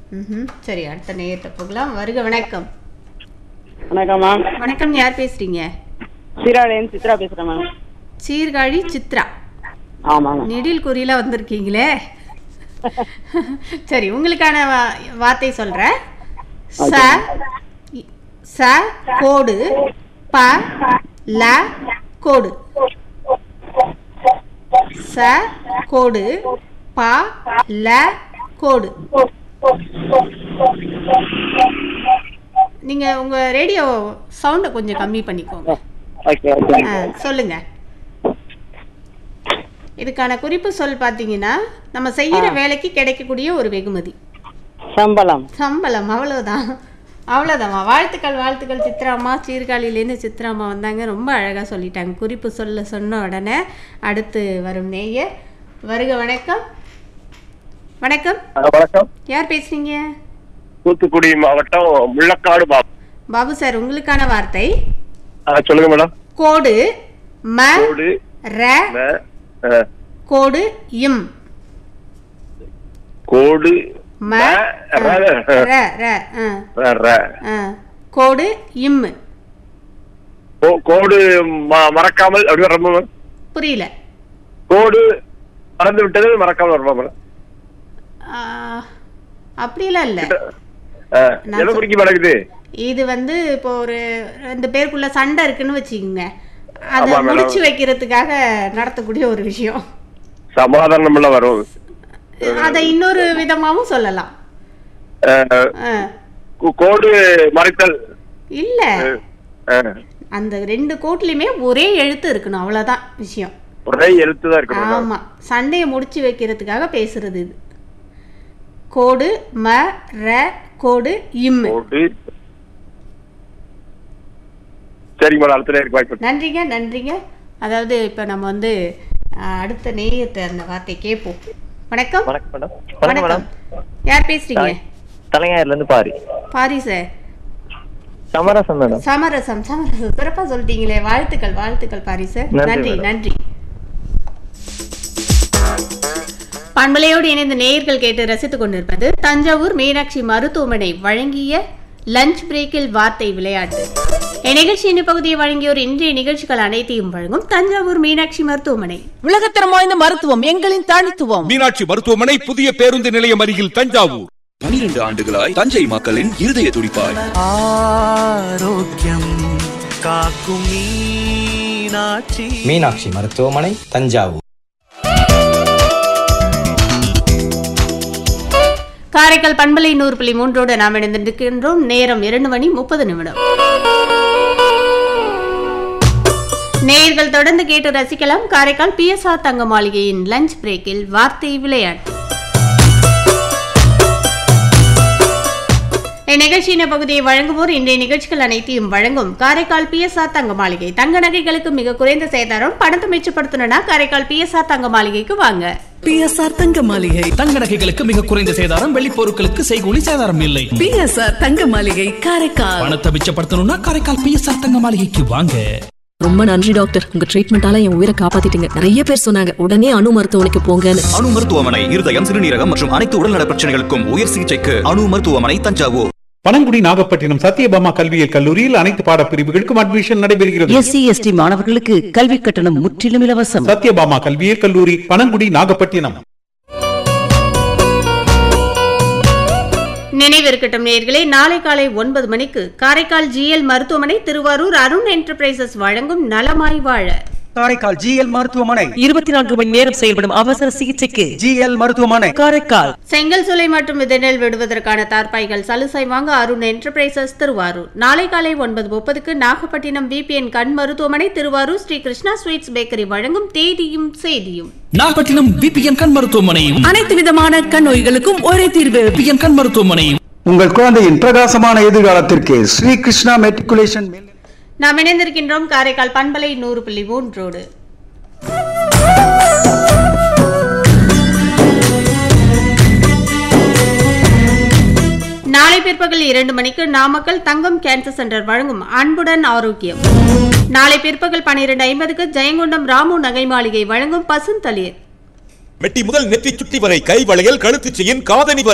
ம் சரி அடுத்த நேயத்தை போகலாம் வருக வணக்கம் வணக்கம் மேம் வணக்கம் யார் பேசுறீங்க சீராளேன் சித்ரா பேசுறேன் மேம் சீர்காழி சித்ரா ஆமாங்க நெடில் குறியில வந்திருக்கீங்களே சரி உங்களுக்கான வா- வார்த்தை சொல்றேன் ச இ- ச கோடு ப ல கோடு ச கோடு ப ல கோடு நீங்க உங்க ரேடியோ சவுண்டை கொஞ்சம் கம்மி பண்ணிக்கோங்க ஓகே ஓகே ஆ, சொல்லுங்க இதுக்கான குறிப்பு சொல் பார்த்தீங்கன்னா நம்ம செய்யற வேலைக்கு கிடைக்கக்கூடிய ஒரு வெகுமதி சம்பளம் சம்பளம் அவ்வளவுதான் அவ்வளோதாம்மா வாழ்த்துக்கள் வாழ்த்துக்கள் சித்ராம்மா சீர்காழியிலேருந்து சித்ராம்மா வந்தாங்க ரொம்ப அழகாக சொல்லிட்டாங்க குறிப்பு சொல்ல சொன்ன உடனே அடுத்து வரும் நேயர் வருக வணக்கம் வணக்கம் வணக்கம் யார் பேசுறீங்க தூத்துக்குடி மாவட்டம் முள்ளக்காடு பாப் பாபு சார் உங்களுக்கான வார்த்தை ஆ, சொல்லுங்க மேடம் கோடு ம கோடு ர ம, ஆ, கோடு இம் கோடு ம ம, ர, ர ர ஆ ர, ர. ஆ. கோடு இம் கோ- கோடு ம- மறக்காமல் அப்படி வரமா மேடம் புரியல கோடு மறந்து விட்டது மறக்காமல் வரமா மேடம் ஆ, அப்படிலாம் இல்லை ஆ, நான் எதை சொல்- குறிக்க மாட்டேங்குது இது வந்து இப்போ ஒரு ரெண்டு பேருக்குள்ள சண்டை இருக்குன்னு வச்சுக்கோங்க அதை ஆமா, மேடம். முடிச்சு வைக்கிறதுக்காக நடத்தக்கூடிய ஒரு விஷயம் சமாதானம் எல்லாம் வரும் அதை இன்னொரு விதமாவும் சொல்லலாம் ஆ, ஆ. கோ- கோடு மறைத்தல் இல்ல ஆ, அந்த ரெண்டு கோட்லயுமே ஒரே எழுத்து இருக்கணும் அவ்வளவுதான் விஷயம் ஒரே எழுத்து தான் இருக்கணும் மேடம். ஆமா சண்டையை முடிச்சு வைக்கிறதுக்காக பேசுறது இது கோடு ம ர கோடு இம் கோடு சரிங்க மேடம் அடுத்த நேருக்கு வாய்ப்பு நன்றிங்க நன்றிங்க அதாவது இப்போ நம்ம வந்து அஹ், அடுத்த நேயத்தை அந்த வார்த்தை கேட்போம் வணக்கம் வணக்கம் மேடம் வணக்கம் மேடம் யார் பேசுறீங்க தலைஞாயிறுல இருந்து பாரி பாரி சார் சமரசம் மேடம் சமரசம் சமரசம் சிறப்பா சொல்லிட்டீங்களே வாழ்த்துக்கள் வாழ்த்துக்கள் பாரி சார் நன்றி, நன்றி மேடம். நன்றி பண்பலையோடு இணைந்த நேயர்கள் கேட்டு ரசித்துக் கொண்டிருப்பது தஞ்சாவூர் மீனாட்சி மருத்துவமனை வழங்கிய லஞ்ச் பிரேக்கில் வார்த்தை விளையாட்டு இந்நிகழ்ச்சியின் பகுதியை வழங்கியோர் இன்றைய நிகழ்ச்சிகள் அனைத்தையும் வழங்கும் தஞ்சாவூர் மீனாட்சி மருத்துவமனை உலகத்தரம் வாய்ந்த மருத்துவம் எங்களின் தனித்துவம் மீனாட்சி மருத்துவமனை புதிய பேருந்து நிலையம் அருகில் தஞ்சாவூர் பனிரெண்டு ஆண்டுகளாய் தஞ்சை மக்களின் இருதய துடிப்பாய் ஆரோக்கியம் காக்கும் மீனாட்சி மீனாட்சி மருத்துவமனை தஞ்சாவூர் காரைக்கால் பண்பலை நூறு புள்ளி மூன்றோடு நாம் இணைந்திருக்கின்றோம் நேரம் இரண்டு மணி முப்பது நிமிடம் நேயர்கள் தொடர்ந்து கேட்டு ரசிக்கலாம் காரைக்கால் பிஎஸ்ஆர் தங்க மாளிகையின் லஞ்ச் பிரேக்கில் வார்த்தை விளையாட்டு இந்நிகழ்ச்சியின் பகுதியை வழங்குவோர் இன்றைய நிகழ்ச்சிகள் அனைத்தையும் வழங்கும் காரைக்கால் பிஎஸ்ஆர் தங்க மாளிகை தங்க நகைகளுக்கு மிக குறைந்த சேதாரம் பணத்தை மிச்சப்படுத்தணும்னா காரைக்கால் பிஎஸ்ஆர் தங்க மாளிகைக்கு வாங்க பிஎஸ்ஆர் தங்க மாளிகை தங்க நகைகளுக்கு மிக குறைந்த சேதாரம் வெள்ளி பொருட்களுக்கு செய்கூலி சேதாரம் இல்லை பிஎஸ்ஆர் தங்க மாளிகை காரைக்கால் பணத்தை மிச்சப்படுத்தணும்னா காரைக்கால் பிஎஸ்ஆர் தங்க மாளிகைக்கு வாங்க ரொம்ப நன்றி டாக்டர் உங்க ட்ரீட்மெண்டால என் உயிரை காப்பாத்திட்டீங்க நிறைய பேர் சொன்னாங்க உடனே அணு மருத்துவமனைக்கு போங்கன்னு அணு மருத்துவமனை இருதயம் சிறுநீரகம் மற்றும் அனைத்து உடல்நல பிரச்சனைகளுக்கும் உயர் சிகிச்சைக்கு அணு மருத்துவமனை தஞ்சாவூர் பனங்குடி நாகப்பட்டினம் சத்யபாமா கல்வியியல் கல்லூரியில் அனைத்து பாடப்பிரிவுகளுக்கும் அட்மிஷன் நடைபெறுகிறது எஸ்சி எஸ்டி மாணவர்களுக்கு கல்வி கட்டணம் முற்றிலும் இலவசம் சத்யபாமா கல்வியியல் கல்லூரி பனங்குடி நாகப்பட்டினம் நினைவிருக்கட்டும் நேயர்களே நாளை காலை ஒன்பது மணிக்கு காரைக்கால் ஜிஎல் மருத்துவமனை திருவாரூர் அருண் என்டர்பிரைசஸ் வழங்கும் நலமாய் வாழ காரைக்கால் ஜிஎல் மருத்துவமனை இருபத்தி நான்கு மணி நேரம் செயல்படும் அவசர சிகிச்சைக்கு ஜிஎல் மருத்துவமனை காரைக்கால் செங்கல் சூளை மற்றும் விதைநெல் விடுவதற்கான தார்பாய்கள் சலுசை வாங்க அருண் என்டர்பிரைசஸ் திருவாரூர் நாளை காலை ஒன்பது முப்பதுக்கு நாகப்பட்டினம் பிபிஎன் கண் மருத்துவமனை திருவாரூர் ஸ்ரீ கிருஷ்ணா ஸ்வீட்ஸ் பேக்கரி வழங்கும் தேதியும் செய்தியும் நாகப்பட்டினம் பிபிஎன் கண் மருத்துவமனையும் அனைத்து விதமான கண் நோய்களுக்கும் ஒரே தீர்வு பிபிஎன் கண் மருத்துவமனையும் உங்கள் குழந்தையின் பிரகாசமான எதிர்காலத்திற்கு ஸ்ரீ கிருஷ்ணா மெட்ரிகுலேஷன் நாம் இணைந்திருக்கின்றோம் காரைக்கால் பண்பலை நூறு புள்ளி மூன்றோடு நாளை பிற்பகல் இரண்டு மணிக்கு நாமக்கல் தங்கம் கேன்சர் சென்டர் வழங்கும் அன்புடன் ஆரோக்கியம் நாளை பிற்பகல் பன்னிரண்டு ஐம்பதுக்கு ஜெயங்கொண்டம் ராமு நகை மாளிகை வழங்கும் பசுந்தளிர் மெட்டி முதல் நெற்றி சுட்டி வரை கை வளையல் கழுத்து செயின் காதணி வரை